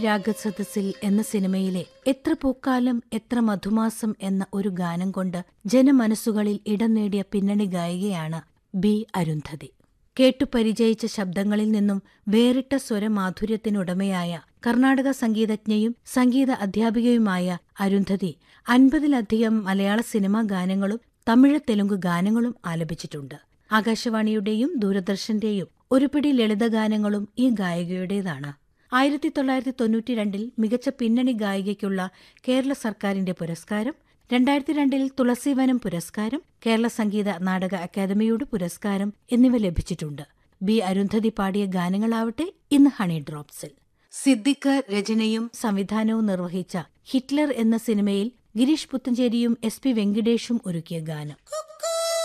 രാഗസദസ്സിൽ എന്ന സിനിമയിലെ എത്ര പൂക്കാലം എത്ര മധുമാസം എന്ന ഒരു ഗാനം കൊണ്ട് ജനമനസ്സുകളിൽ ഇടം നേടിയ പിന്നണി ഗായികയാണ് ബി അരുന്ധതി കേട്ടു പരിചയിച്ച ശബ്ദങ്ങളിൽ നിന്നും വേറിട്ട സ്വരമാധുര്യത്തിനുടമയായ കർണാടക സംഗീതജ്ഞയും സംഗീത അധ്യാപികയുമായ അരുന്ധതി അൻപതിലധികം മലയാള സിനിമാ ഗാനങ്ങളും തമിഴ് തെലുങ്ക് ഗാനങ്ങളും ആലപിച്ചിട്ടുണ്ട് ആകാശവാണിയുടെയും ദൂരദർശന്റെയും ഒരുപിടി ലളിതഗാനങ്ങളും ഈ ഗായികയുടേതാണ് ആയിരത്തി തൊള്ളായിരത്തി തൊണ്ണൂറ്റിരണ്ടിൽ മികച്ച പിന്നണി ഗായികയ്ക്കുള്ള കേരള സർക്കാരിന്റെ പുരസ്കാരം രണ്ടായിരത്തി രണ്ടിൽ തുളസീവനം പുരസ്കാരം കേരള സംഗീത നാടക അക്കാദമിയുടെ പുരസ്കാരം എന്നിവ ലഭിച്ചിട്ടുണ്ട് ബി അരുന്ധതി പാടിയ ഗാനങ്ങളാവട്ടെ ഇന്ന് ഹണി ഡ്രോപ്സിൽ സിദ്ദിഖ് രചനയും സംവിധാനവും നിർവഹിച്ച ഹിറ്റ്ലർ എന്ന സിനിമയിൽ ഗിരീഷ് പുത്തഞ്ചേരിയും എസ് പി വെങ്കിടേഷും ഒരുക്കിയ ഗാനം